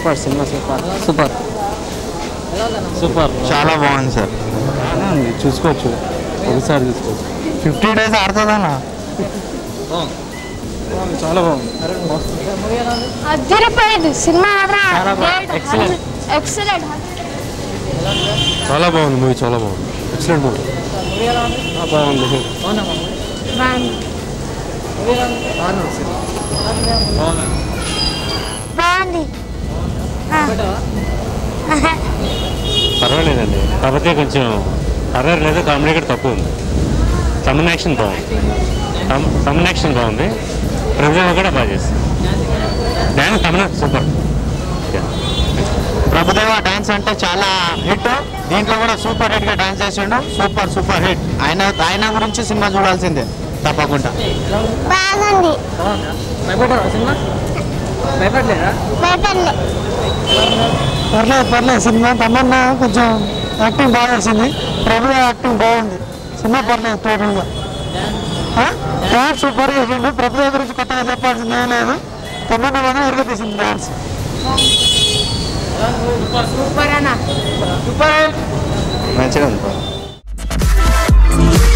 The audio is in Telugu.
Super cinema super super super చాలా బాగుంది సార్ చూసుకోవచ్చు ఒకసారి చూసుకోవచ్చు ఫిఫ్టీ డేస్ ఆడుతుందన్న చాలా బాగుంది అదిరిపోయింది సినిమా చాలా బాగుంది. Excellent. ఎక్సలెంట్ చాలా బాగుంది మూవీ చాలా బాగుంది ఎక్సలెంట్ మూవీ బాగుంది బాగుంది పర్వాలేదండి కాకపోతే కొంచెం హర్రర్ లేదు కామెడీ కూడా తక్కువ ఉంది తమిళ యాక్షన్ బాగుంది తమ్- తమిళ యాక్షన్ బాగుంది ప్రభుత్వం కూడా బాగా చేస్తుంది డ్యాన్స్ తమిళ సూపర్ ప్రభుదేవ డాన్స్ అంటే చాలా హిట్ దీంట్లో కూడా సూపర్ హిట్ గా డాన్స్ చేసిండు సూపర్ సూపర్ హిట్ ఆయన ఆయన గురించి సినిమా చూడాల్సిందే తప్పకుండా బాగుంది భయపడ్డారా సినిమా భయపడలేదా భయపడలే పర్లేదు పర్లేదు సినిమా తమన్నా కొంచెం యాక్టింగ్ బాగా చేసింది ప్రభు యాక్టింగ్ బాగుంది సినిమా పర్లేదు టోటల్గా డాన్స్ సూపర్ చేసిండు ప్రభు గురించి కొత్తగా చెప్పాల్సింది ఏం లేదు తమన్నా మాత్రం ఎరుగు తీసింది డాన్స్ సూపర్ అన్న మంచిగా ఉంది